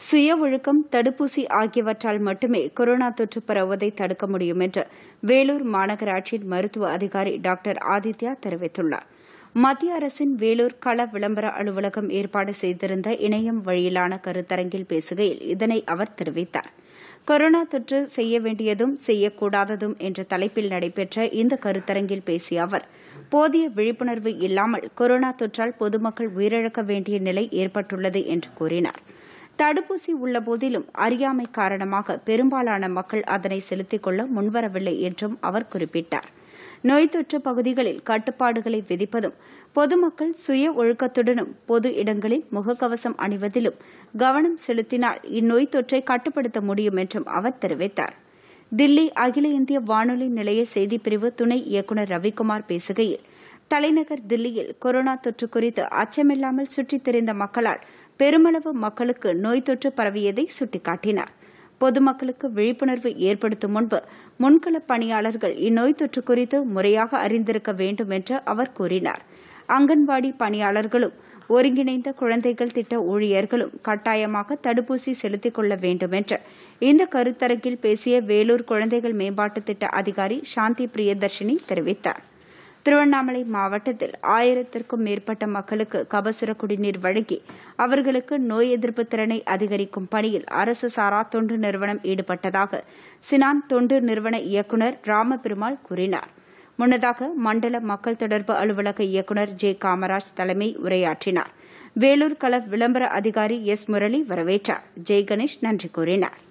சுய ஒழுக்கம் தடுப்பூசி ஆகியவற்றால் மட்டுமே கொரோனா தொற்று பரவுவதை தடுக்க முடியும் என்று வேலூர் மாநகராட்சியின் மருத்துவ அதிகாரி டாக்டர் ஆதித்யா தெரிவித்துள்ளார் மத்திய அரசின் வேலூர் கள விளம்பர அலுவலகம் ஏற்பாடு செய்திருந்த இணையம் வழியிலான கருத்தரங்கில் பேசுகையில் இதனை அவர் தெரிவித்தார் கொரோனா தொற்று செய்ய வேண்டியதும் செய்யக்கூடாததும் என்ற தலைப்பில் நடைபெற்ற இந்த கருத்தரங்கில் பேசிய அவர் போதிய விழிப்புணர்வு இல்லாமல் கொரோனா தொற்றால் பொதுமக்கள் உயிரிழக்க வேண்டிய நிலை ஏற்பட்டுள்ளது என்று கூறினார் தடுப்பூசி உள்ள போதிலும் அறியாமை காரணமாக பெரும்பாலான மக்கள் அதனை செலுத்திக் கொள்ள முன்வரவில்லை என்றும் அவர் குறிப்பிட்டார் நோய் தொற்று பகுதிகளில் கட்டுப்பாடுகளை விதிப்பதும் பொதுமக்கள் சுய ஒழுக்கத்துடனும் பொது இடங்களில் முகக்கவசம் அணிவதிலும் கவனம் செலுத்தினால் இந்நோய் தொற்றை கட்டுப்படுத்த முடியும் என்றும் அவர் தெரிவித்தார் தில்லி அகில இந்திய வானொலி நிலைய செய்திப்பிரிவு துணை இயக்குநர் ரவிக்குமார் பேசுகையில் தலைநகர் தில்லியில் கொரோனா தொற்று குறித்து அச்சமில்லாமல் சுற்றித் திரிந்த மக்களால் பெருமளவு மக்களுக்கு நோய் தொற்று பரவியதை சுட்டிக்காட்டினார் பொதுமக்களுக்கு விழிப்புணர்வு ஏற்படுத்தும் முன்பு முன்களப் பணியாளர்கள் இந்நோய் தொற்று குறித்து முறையாக அறிந்திருக்க வேண்டும் என்று அவர் கூறினார் அங்கன்வாடி பணியாளர்களும் ஒருங்கிணைந்த குழந்தைகள் திட்ட ஊழியர்களும் கட்டாயமாக தடுப்பூசி செலுத்திக் கொள்ள வேண்டும் என்று இந்த கருத்தரங்கில் பேசிய வேலூர் குழந்தைகள் மேம்பாட்டு திட்ட அதிகாரி சாந்தி பிரியதர்ஷினி தெரிவித்தார் திருவண்ணாமலை மாவட்டத்தில் ஆயிரத்திற்கும் மேற்பட்ட மக்களுக்கு கபசுர குடிநீர் வழங்கி அவர்களுக்கு நோய் எதிர்ப்பு திறனை அதிகரிக்கும் பணியில் அரசு சாரா தொண்டு நிறுவனம் ஈடுபட்டதாக சினான் தொண்டு நிறுவன இயக்குநர் ராமபெருமாள் கூறினார் முன்னதாக மண்டல மக்கள் தொடர்பு அலுவலக இயக்குநர் ஜே காமராஜ் தலைமை உரையாற்றினார் வேலூர் கள விளம்பர அதிகாரி எஸ் முரளி வரவேற்றார் ஜெய் கணேஷ் நன்றி கூறினார்